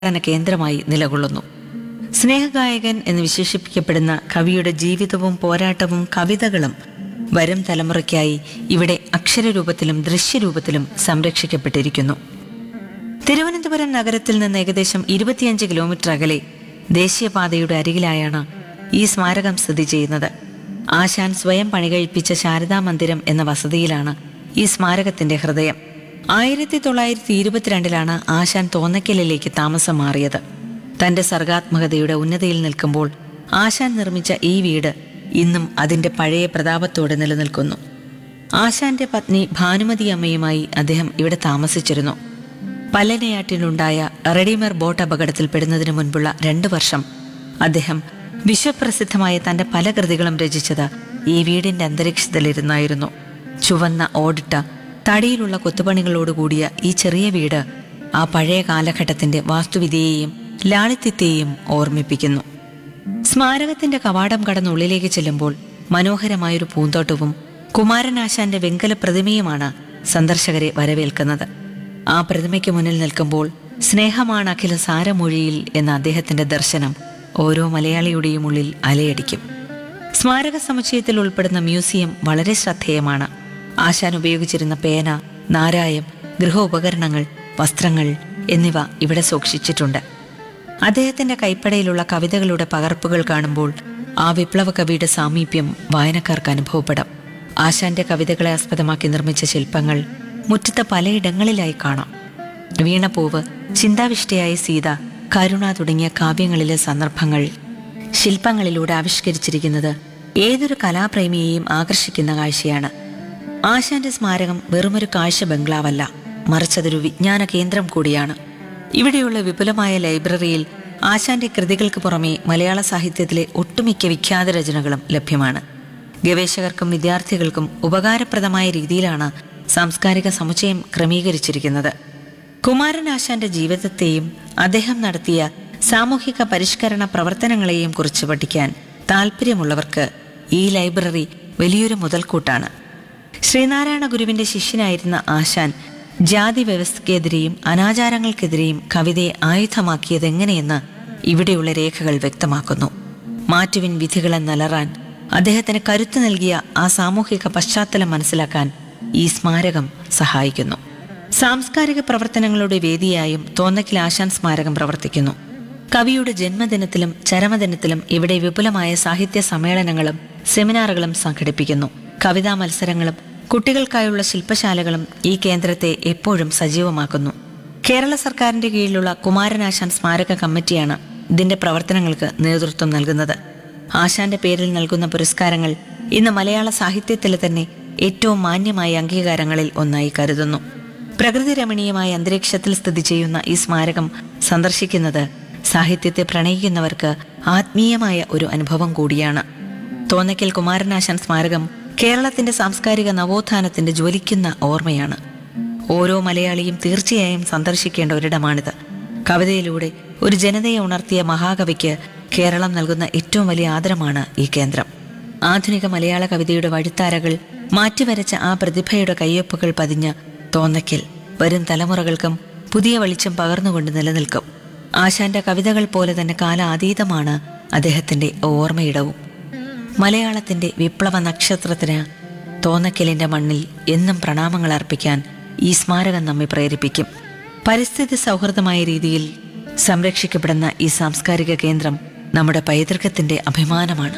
പഠന കേന്ദ്രമായി നിലകൊള്ളുന്നു സ്നേഹഗായകൻ എന്ന് വിശേഷിപ്പിക്കപ്പെടുന്ന കവിയുടെ ജീവിതവും പോരാട്ടവും കവിതകളും വരും തലമുറയ്ക്കായി ഇവിടെ അക്ഷരരൂപത്തിലും ദൃശ്യരൂപത്തിലും സംരക്ഷിക്കപ്പെട്ടിരിക്കുന്നു തിരുവനന്തപുരം നഗരത്തിൽ നിന്ന് ഏകദേശം ഇരുപത്തിയഞ്ച് കിലോമീറ്റർ അകലെ ദേശീയപാതയുടെ അരികിലായാണ് ഈ സ്മാരകം സ്ഥിതി ചെയ്യുന്നത് ആശാൻ സ്വയം പണികഴിപ്പിച്ച ശാരദാ മന്ദിരം എന്ന വസതിയിലാണ് ഈ സ്മാരകത്തിന്റെ ഹൃദയം ആയിരത്തി തൊള്ളായിരത്തി ഇരുപത്തിരണ്ടിലാണ് ആശാൻ തോന്നക്കലിലേക്ക് താമസം മാറിയത് തന്റെ സർഗാത്മകതയുടെ ഉന്നതിയിൽ നിൽക്കുമ്പോൾ ആശാൻ നിർമ്മിച്ച ഈ വീട് ഇന്നും അതിന്റെ പഴയ പ്രതാപത്തോടെ നിലനിൽക്കുന്നു ആശാന്റെ പത്നി ഭാനുമതി അമ്മയുമായി അദ്ദേഹം ഇവിടെ താമസിച്ചിരുന്നു പല്ലനയാറ്റിലുണ്ടായ റെഡിമർ ബോട്ട് അപകടത്തിൽപ്പെടുന്നതിന് മുൻപുള്ള രണ്ടു വർഷം അദ്ദേഹം വിശ്വപ്രസിദ്ധമായ തന്റെ പല കൃതികളും രചിച്ചത് ഈ വീടിന്റെ അന്തരീക്ഷത്തിലിരുന്നായിരുന്നു ചുവന്ന ഓടിട്ട തടിയിലുള്ള കൊത്തുപണികളോടുകൂടിയ ഈ ചെറിയ വീട് ആ പഴയ കാലഘട്ടത്തിന്റെ വാസ്തുവിദ്യയെയും ലാളിത്യത്തെയും ഓർമ്മിപ്പിക്കുന്നു സ്മാരകത്തിന്റെ കവാടം കടന്ന് ഉള്ളിലേക്ക് ചെല്ലുമ്പോൾ മനോഹരമായൊരു പൂന്തോട്ടവും കുമാരനാശാന്റെ വെങ്കല പ്രതിമയുമാണ് സന്ദർശകരെ വരവേൽക്കുന്നത് ആ പ്രതിമയ്ക്ക് മുന്നിൽ നിൽക്കുമ്പോൾ സ്നേഹമാണ് അഖില സാരമൊഴിയിൽ എന്ന അദ്ദേഹത്തിന്റെ ദർശനം ഓരോ മലയാളിയുടെയും ഉള്ളിൽ അലയടിക്കും സ്മാരക സമുച്ചയത്തിൽ ഉൾപ്പെടുന്ന മ്യൂസിയം വളരെ ശ്രദ്ധേയമാണ് ആശാൻ ഉപയോഗിച്ചിരുന്ന പേന നാരായം ഗൃഹോപകരണങ്ങൾ വസ്ത്രങ്ങൾ എന്നിവ ഇവിടെ സൂക്ഷിച്ചിട്ടുണ്ട് അദ്ദേഹത്തിന്റെ കൈപ്പടയിലുള്ള കവിതകളുടെ പകർപ്പുകൾ കാണുമ്പോൾ ആ വിപ്ലവ കവിയുടെ സാമീപ്യം വായനക്കാർക്ക് അനുഭവപ്പെടാം ആശാന്റെ കവിതകളെ ആസ്പദമാക്കി നിർമ്മിച്ച ശില്പങ്ങൾ മുറ്റത്ത് പലയിടങ്ങളിലായി കാണാം വീണപ്പൂവ് ചിന്താവിഷ്ടയായ സീത കരുണ തുടങ്ങിയ കാവ്യങ്ങളിലെ സന്ദർഭങ്ങൾ ശില്പങ്ങളിലൂടെ ആവിഷ്കരിച്ചിരിക്കുന്നത് ഏതൊരു കലാപ്രേമിയെയും ആകർഷിക്കുന്ന കാഴ്ചയാണ് ആശാന്റെ സ്മാരകം വെറുമൊരു കാഴ്ച ബംഗ്ലാവല്ല മറിച്ചതൊരു വിജ്ഞാന കേന്ദ്രം കൂടിയാണ് ഇവിടെയുള്ള വിപുലമായ ലൈബ്രറിയിൽ ആശാന്റെ കൃതികൾക്ക് പുറമെ മലയാള സാഹിത്യത്തിലെ ഒട്ടുമിക്ക വിഖ്യാത രചനകളും ലഭ്യമാണ് ഗവേഷകർക്കും വിദ്യാർത്ഥികൾക്കും ഉപകാരപ്രദമായ രീതിയിലാണ് സാംസ്കാരിക സമുച്ചയം ക്രമീകരിച്ചിരിക്കുന്നത് കുമാരൻ ആശാന്റെ ജീവിതത്തെയും അദ്ദേഹം നടത്തിയ സാമൂഹിക പരിഷ്കരണ പ്രവർത്തനങ്ങളെയും കുറിച്ച് പഠിക്കാൻ താല്പര്യമുള്ളവർക്ക് ഈ ലൈബ്രറി വലിയൊരു മുതൽക്കൂട്ടാണ് ശ്രീനാരായണ ഗുരുവിന്റെ ശിഷ്യനായിരുന്ന ആശാൻ ജാതി വ്യവസ്ഥയ്ക്കെതിരെയും അനാചാരങ്ങൾക്കെതിരെയും കവിതയെ ആയുധമാക്കിയതെങ്ങനെയെന്ന് ഇവിടെയുള്ള രേഖകൾ വ്യക്തമാക്കുന്നു മാറ്റുവിൻ വിധികളെന്നലറാൻ അദ്ദേഹത്തിന് കരുത്ത് നൽകിയ ആ സാമൂഹിക പശ്ചാത്തലം മനസ്സിലാക്കാൻ ഈ സ്മാരകം സഹായിക്കുന്നു സാംസ്കാരിക പ്രവർത്തനങ്ങളുടെ വേദിയായും തോന്നക്കിൽ ആശാൻ സ്മാരകം പ്രവർത്തിക്കുന്നു കവിയുടെ ജന്മദിനത്തിലും ചരമദിനത്തിലും ഇവിടെ വിപുലമായ സാഹിത്യ സമ്മേളനങ്ങളും സെമിനാറുകളും സംഘടിപ്പിക്കുന്നു കവിതാ മത്സരങ്ങളും കുട്ടികൾക്കായുള്ള ശില്പശാലകളും ഈ കേന്ദ്രത്തെ എപ്പോഴും സജീവമാക്കുന്നു കേരള സർക്കാരിന്റെ കീഴിലുള്ള കുമാരനാശാൻ സ്മാരക കമ്മിറ്റിയാണ് ഇതിന്റെ പ്രവർത്തനങ്ങൾക്ക് നേതൃത്വം നൽകുന്നത് ആശാന്റെ പേരിൽ നൽകുന്ന പുരസ്കാരങ്ങൾ ഇന്ന് മലയാള സാഹിത്യത്തിലെ തന്നെ ഏറ്റവും മാന്യമായ അംഗീകാരങ്ങളിൽ ഒന്നായി കരുതുന്നു പ്രകൃതി രമണീയമായ അന്തരീക്ഷത്തിൽ സ്ഥിതി ചെയ്യുന്ന ഈ സ്മാരകം സന്ദർശിക്കുന്നത് സാഹിത്യത്തെ പ്രണയിക്കുന്നവർക്ക് ആത്മീയമായ ഒരു അനുഭവം കൂടിയാണ് തോന്നയ്ക്കൽ കുമാരനാശാൻ സ്മാരകം കേരളത്തിന്റെ സാംസ്കാരിക നവോത്ഥാനത്തിന്റെ ജ്വലിക്കുന്ന ഓർമ്മയാണ് ഓരോ മലയാളിയും തീർച്ചയായും സന്ദർശിക്കേണ്ട ഒരിടമാണിത് കവിതയിലൂടെ ഒരു ജനതയെ ഉണർത്തിയ മഹാകവിക്ക് കേരളം നൽകുന്ന ഏറ്റവും വലിയ ആദരമാണ് ഈ കേന്ദ്രം ആധുനിക മലയാള കവിതയുടെ വഴിത്താരകൾ മാറ്റിവരച്ച ആ പ്രതിഭയുടെ കയ്യൊപ്പുകൾ പതിഞ്ഞ തോന്നയ്ക്കൽ വരും തലമുറകൾക്കും പുതിയ വെളിച്ചം പകർന്നുകൊണ്ട് നിലനിൽക്കും ആശാന്റെ കവിതകൾ പോലെ തന്നെ കാലാതീതമാണ് അദ്ദേഹത്തിന്റെ ഓർമ്മയിടവും മലയാളത്തിന്റെ വിപ്ലവ നക്ഷത്രത്തിന് തോന്നക്കലിന്റെ മണ്ണിൽ എന്നും പ്രണാമങ്ങൾ അർപ്പിക്കാൻ ഈ സ്മാരകം നമ്മെ പ്രേരിപ്പിക്കും പരിസ്ഥിതി സൗഹൃദമായ രീതിയിൽ സംരക്ഷിക്കപ്പെടുന്ന ഈ സാംസ്കാരിക കേന്ദ്രം നമ്മുടെ പൈതൃകത്തിന്റെ അഭിമാനമാണ്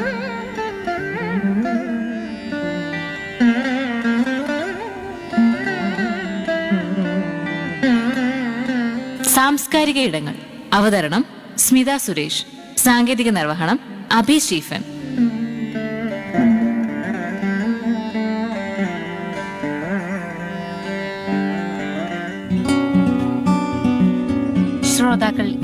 സാംസ്കാരിക ഇടങ്ങൾ അവതരണം സ്മിത സുരേഷ് സാങ്കേതിക നിർവഹണം അഭി സ്റ്റീഫൻ ശ്രോതാക്കൾ